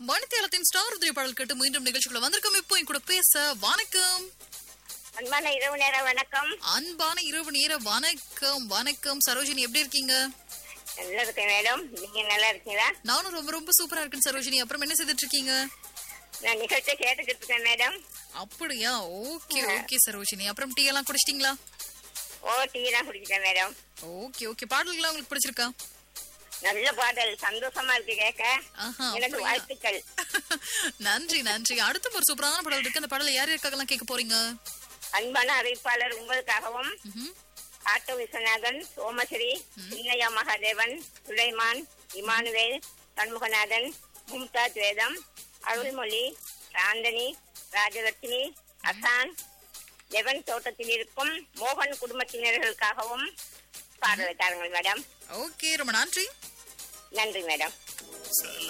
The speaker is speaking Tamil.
மணித்தேலத்தின் ஸ்டார் உதவி பாடல் கேட்டு மீண்டும் நிகழ்ச்சிக்குள்ள வந்திருக்கோம் இப்போ என் கூட பேச வணக்கம் அன்பான இரவு நேர வணக்கம் அன்பான இரவு நேர வணக்கம் வணக்கம் சரோஜினி எப்படி இருக்கீங்க நல்லா இருக்கேன் மேடம் நீங்க நல்லா இருக்கீங்களா நானும் ரொம்ப ரொம்ப சூப்பரா இருக்கேன் சரோஜினி அப்புறம் என்ன செய்துட்டு இருக்கீங்க நான் நிகழ்ச்சியை கேட்டுக்கிட்டு இருக்கேன் மேடம் அப்படியா ஓகே ஓகே சரோஜினி அப்புறம் டீ எல்லாம் குடிச்சிட்டீங்களா ஓ டீ தான் குடிச்சிட்டேன் மேடம் ஓகே ஓகே பாடல்கள்லாம் உங்களுக்கு பிடிச்சிருக்கா நல்ல பாடல் சந்தோஷமா இருக்கு கேட்க ஆஹா, எனக்கு அப்படியா? வாழ்த்துக்கள் நன்றி நன்றி அடுத்த ஒரு சூப்பரான பாடல் இருக்கு அந்த பாடலை யார் யாருக்காகலாம் கேட்க போறீங்க அன்பான அறிவிப்பாளர் உங்களுக்காகவும் ம்ஹும். ஆட்டோ விஸ்வநாதன் சோமஸ்ரீ சின்னையா மகாதேவன் சுலைமான் இமானுவேல் சண்முகநாதன் மும்தாஜ் வேதம் அருள்மொழி சாந்தனி ராஜலட்சுமி அசான் லெவன் தோட்டத்தில் இருக்கும் மோகன் குடும்பத்தினர்களுக்காகவும் பாடலை தாருங்கள் மேடம் ஓகே ரொம்ப நன்றி நன்றி மேடம் சில